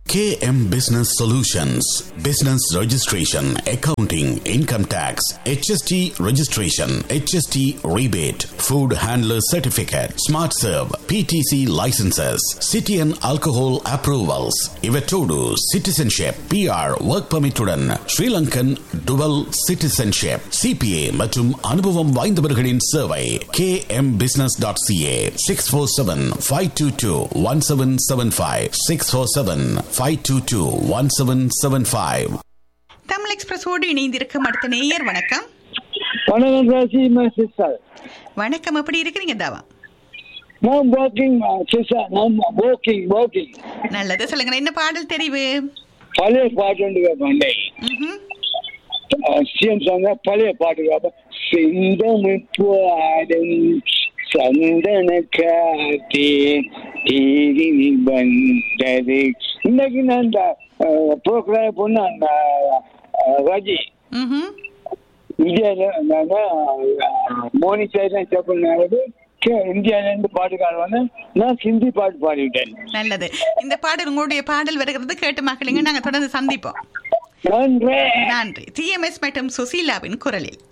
KM Business Solutions Business Registration, Accounting, Income Tax, HST Registration, HST Rebate, Food Handler Certificate, Smart Serve, PTC Licenses, City and Alcohol Approvals, Ivetodu, Citizenship, PR, Work Permit உடன் Sri Lankan Dual Citizenship, CPA மற்றும் அனுபவம் வாய்ந்தவர்களின் சேவை kmbusiness.ca 647-522-1775 647-522-1775 Tamil எக்ஸ்பிரஸோடு இணைந்திருக்கும் அடுத்த நேயர் வணக்கம் வணக்கம் ராசி சிஸ்டர் வணக்கம் எப்படி இருக்கிறீங்க தாவா நான் வாக்கிங் சிஸ்டர் நான் வாக்கிங் வாக்கிங் நல்லது சொல்லுங்க என்ன பாடல் தெரிவு பழைய பாட்டு ஒன்று கேட்பேன் ம்ஹும். சிஎம் சாங்க பழைய பாட்டு கேட்பேன் சிந்தமி பாடும் சந்தன காத்தே தேடி வந்தது இன்னைக்கு நான் அந்த ப்ரோக்ராம் பொண்ணு அந்த ரஜி ம்ஹும். இந்தியாவில் நான் மோனி சைட்லாம் செப்பல் இந்தியாவிலேருந்து பாட்டுக்காரர் வந்து நான் ஹிந்தி பாட்டு பாடிவிட்டேன் நல்லது இந்த பாடல் உங்களுடைய பாடல் வருகிறது கேட்டு மக்களுங்க நாங்க தொடர்ந்து சந்திப்போம் நன்றி நன்றி டிஎம்எஸ் மற்றும் சுசீலாவின் குரலில்